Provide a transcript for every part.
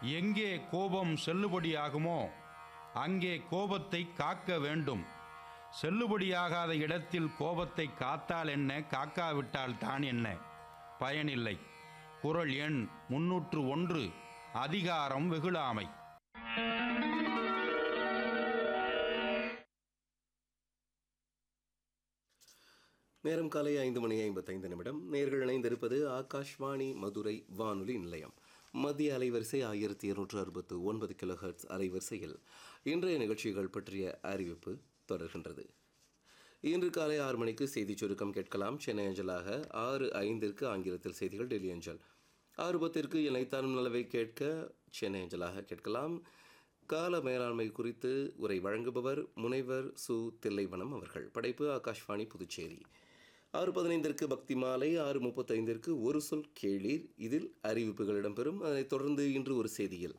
எங்கே கோபம் செல்லுபடியாகுமோ அங்கே கோபத்தை காக்க வேண்டும் செல்லுபடியாகாத இடத்தில் கோபத்தை காத்தால் என்ன காக்காவிட்டால் தான் என்ன பயனில்லை குறள் எண் முன்னூற்று ஒன்று அதிகாரம் வெகுளாமை நேரம் காலை ஐந்து மணி ஐம்பத்தைந்து நிமிடம் நேர்கள் இணைந்திருப்பது ஆகாஷ்வாணி மதுரை வானொலி நிலையம் மத்திய அலைவரிசை ஆயிரத்தி இருநூற்று அறுபத்து ஒன்பது கிலோஹெர்ட்ஸ் அலைவரிசையில் இன்றைய நிகழ்ச்சிகள் பற்றிய அறிவிப்பு தொடர்கின்றது இன்று காலை ஆறு மணிக்கு செய்திச் சுருக்கம் கேட்கலாம் சென்னை அஞ்சலாக ஆறு ஐந்திற்கு ஆங்கிலத்தில் செய்திகள் டெல்லி அஞ்சல் ஆறு பத்திற்கு இணைத்தானும் நலவை கேட்க சென்னை அஞ்சலாக கேட்கலாம் கால மேலாண்மை குறித்து உரை வழங்குபவர் முனைவர் சு தில்லைவனம் அவர்கள் படைப்பு ஆகாஷ்வாணி புதுச்சேரி ஆறு பதினைந்திற்கு பக்தி மாலை ஆறு முப்பத்தைந்திற்கு ஒரு சொல் கேளீர் இதில் அறிவிப்புகள் இடம்பெறும் அதனைத் தொடர்ந்து இன்று ஒரு செய்தியில்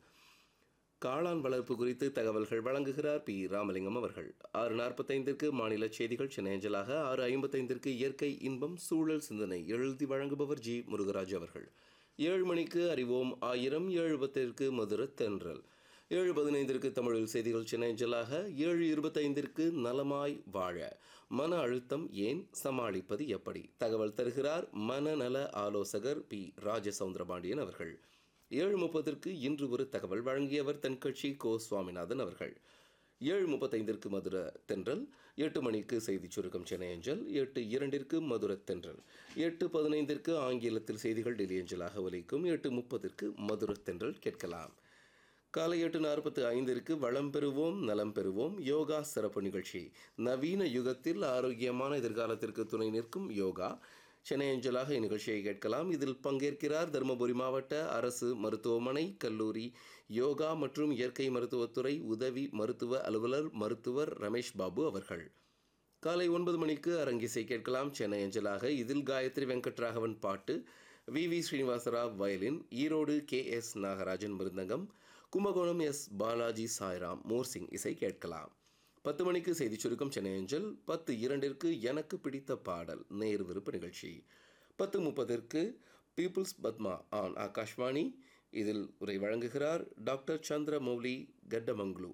காளான் வளர்ப்பு குறித்து தகவல்கள் வழங்குகிறார் பி ராமலிங்கம் அவர்கள் ஆறு நாற்பத்தைந்திற்கு மாநில செய்திகள் சென்னை அஞ்சலாக ஆறு ஐம்பத்தைந்திற்கு இயற்கை இன்பம் சூழல் சிந்தனை எழுதி வழங்குபவர் ஜி முருகராஜ் அவர்கள் ஏழு மணிக்கு அறிவோம் ஆயிரம் ஏழு பத்திற்கு மதுர தென்றல் ஏழு பதினைந்திற்கு தமிழில் செய்திகள் சென்னை அஞ்சலாக ஏழு இருபத்தைந்திற்கு நலமாய் வாழ மன அழுத்தம் ஏன் சமாளிப்பது எப்படி தகவல் தருகிறார் மனநல ஆலோசகர் பி ராஜசவுந்தரபாண்டியன் அவர்கள் ஏழு முப்பதற்கு இன்று ஒரு தகவல் வழங்கியவர் தென்கட்சி கோ சுவாமிநாதன் அவர்கள் ஏழு முப்பத்தைந்திற்கு மதுர தென்றல் எட்டு மணிக்கு செய்திச் சுருக்கம் சென்னை அஞ்சல் எட்டு இரண்டிற்கு மதுர தென்றல் எட்டு பதினைந்திற்கு ஆங்கிலத்தில் செய்திகள் டெல்லி அஞ்சலாக ஒலிக்கும் எட்டு முப்பதற்கு மதுர தென்றல் கேட்கலாம் காலை எட்டு நாற்பத்து ஐந்திற்கு வளம் பெறுவோம் நலம் பெறுவோம் யோகா சிறப்பு நிகழ்ச்சி நவீன யுகத்தில் ஆரோக்கியமான எதிர்காலத்திற்கு துணை நிற்கும் யோகா சென்னை அஞ்சலாக இந்நிகழ்ச்சியை கேட்கலாம் இதில் பங்கேற்கிறார் தருமபுரி மாவட்ட அரசு மருத்துவமனை கல்லூரி யோகா மற்றும் இயற்கை மருத்துவத்துறை உதவி மருத்துவ அலுவலர் மருத்துவர் ரமேஷ் பாபு அவர்கள் காலை ஒன்பது மணிக்கு அரங்கிசை கேட்கலாம் சென்னை அஞ்சலாக இதில் காயத்ரி வெங்கட்ராகவன் பாட்டு V V Srinivasarao violin Erode K S Nagarajan mridangam Kumbakonam S Balaji Sairam morsing இசை கேட்கலாம் பத்து மணிக்கு செய்திச் சுருக்கம் சென்னை அஞ்சல் பத்து இரண்டிற்கு எனக்கு பிடித்த பாடல் நேர் விருப்ப நிகழ்ச்சி பத்து முப்பதற்கு பீப்புள்ஸ் பத்மா ஆன் ஆகாஷ்வாணி இதில் உரை வழங்குகிறார் டாக்டர் சந்திரமௌலி கட்டமங்களு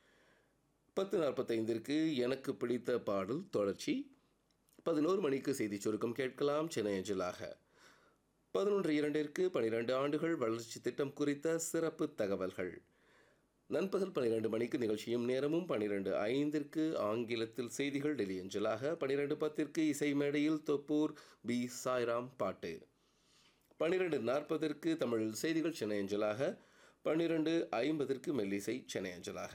பத்து நாற்பத்தைந்திற்கு எனக்கு பிடித்த பாடல் தொடர்ச்சி பதினோரு மணிக்கு செய்திச் சுருக்கம் கேட்கலாம் சென்னை அஞ்சலாக பதினொன்று இரண்டிற்கு பனிரெண்டு ஆண்டுகள் வளர்ச்சி திட்டம் குறித்த சிறப்பு தகவல்கள் நண்பகல் பன்னிரெண்டு மணிக்கு நிகழ்ச்சியும் நேரமும் பன்னிரெண்டு ஐந்திற்கு ஆங்கிலத்தில் செய்திகள் டெல்லி அஞ்சலாக பன்னிரெண்டு பத்திற்கு இசை மேடையில் தொப்பூர் பி சாய்ராம் பாட்டு பன்னிரெண்டு நாற்பதற்கு தமிழில் செய்திகள் சென்னை அஞ்சலாக பன்னிரெண்டு ஐம்பதற்கு மெல்லிசை சென்னை அஞ்சலாக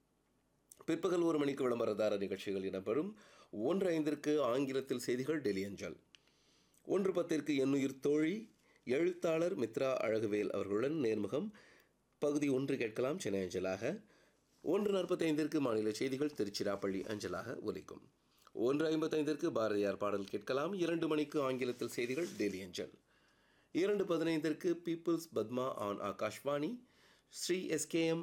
பிற்பகல் ஒரு மணிக்கு விளம்பரதார நிகழ்ச்சிகள் இடம்பெறும் ஒன்று ஐந்திற்கு ஆங்கிலத்தில் செய்திகள் டெல்லி அஞ்சல் ஒன்று பத்திற்கு எண்ணுயிர் தோழி எழுத்தாளர் மித்ரா அழகுவேல் அவர்களுடன் நேர்முகம் பகுதி ஒன்று கேட்கலாம் சென்னை அஞ்சலாக ஒன்று நாற்பத்தைந்திற்கு மாநில செய்திகள் திருச்சிராப்பள்ளி அஞ்சலாக ஒலிக்கும் ஒன்று ஐம்பத்தைந்திற்கு பாரதியார் பாடல் கேட்கலாம் இரண்டு மணிக்கு ஆங்கிலத்தில் செய்திகள் டெல்லி அஞ்சல் இரண்டு பதினைந்திற்கு people's Padma on Akashvani Shri SKM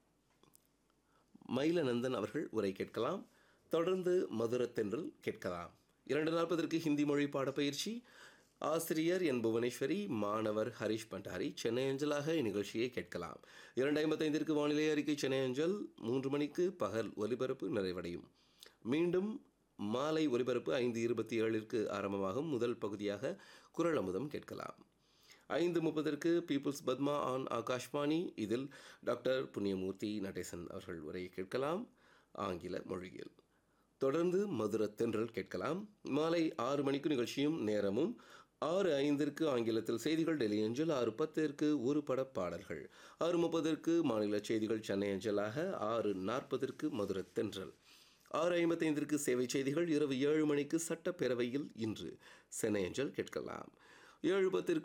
Mayilanandan அவர்கள் உரை கேட்கலாம் தொடர்ந்து மதுரத்தென்றல் கேட்கலாம் இரண்டு நாற்பதற்கு ஹிந்தி மொழி பாடப்பயிற்சி ஆசிரியர் என் புவனேஸ்வரி மாணவர் ஹரிஷ் பண்டாரி சென்னை அஞ்சலாக இந்நிகழ்ச்சியை கேட்கலாம் இரண்டு ஐம்பத்தைந்திற்கு வானிலை அறிக்கை சென்னை அஞ்சல் மூன்று மணிக்கு பகல் ஒலிபரப்பு நிறைவடையும் மீண்டும் மாலை ஒலிபரப்பு ஐந்து இருபத்தி ஏழிற்கு ஆரம்பமாகும் முதல் பகுதியாக குரல் அமுதம் கேட்கலாம் ஐந்து முப்பதற்கு பீப்புள்ஸ் பத்மா ஆன் ஆகாஷ்வாணி இதில் டாக்டர் புண்ணியமூர்த்தி நடேசன் அவர்கள் உரையை கேட்கலாம் ஆங்கில மொழியில் தொடர்ந்து மதுர தென்றல் கேட்கலாம் மாலை ஆறு மணிக்கு நிகழ்ச்சியும் நேரமும் ஆறு ஐந்திற்கு ஆங்கிலத்தில் செய்திகள் டெல்லி அஞ்சல் ஆறு பத்திற்கு ஒரு பட பாடல்கள் ஆறு முப்பதற்கு மாநில செய்திகள் சென்னை அஞ்சலாக ஆறு நாற்பதற்கு மதுர தென்றல் ஆறு ஐம்பத்தைந்திற்கு சேவை செய்திகள் இரவு ஏழு மணிக்கு சட்டப்பேரவையில் இன்று சென்னை அஞ்சல் கேட்கலாம் ஏழு பத்திற்கு